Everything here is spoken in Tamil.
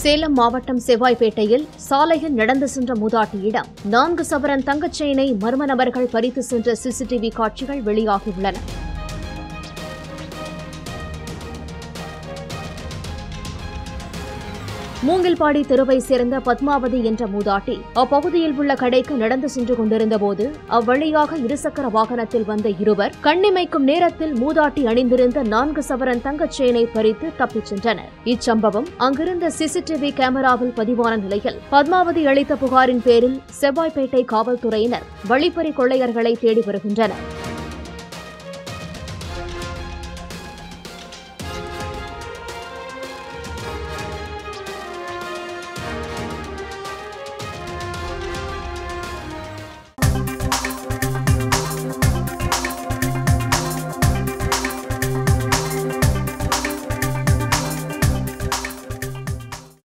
சேலம் மாவட்டம் செவ்வாய்ப்பேட்டையில் சாலையில் நடந்து சென்ற மூதாட்டியிடம் நான்கு சவரன் தங்கச் செயினை மர்ம நபர்கள் பறித்து சென்ற சிசிடிவி காட்சிகள் வெளியாகியுள்ளன மூங்கில்பாடி தெருவை சேர்ந்த பத்மாவதி என்ற மூதாட்டி அப்பகுதியில் உள்ள கடைக்கு நடந்து சென்று கொண்டிருந்தபோது அவ்வழியாக இருசக்கர வாகனத்தில் வந்த இருவர் கண்ணிமைக்கும் நேரத்தில் மூதாட்டி அணிந்திருந்த நான்கு சவரன் தங்கச் செயினை பறித்து தப்பிச் சென்றனர் இச்சம்பவம் அங்கிருந்த சிசிடிவி கேமராவில் பதிவான நிலையில் பத்மாவதி அளித்த புகாரின் பேரில் செவ்வாய்ப்பேட்டை காவல்துறையினர் வழிப்பறி கொள்ளையர்களை தேடி வருகின்றனர்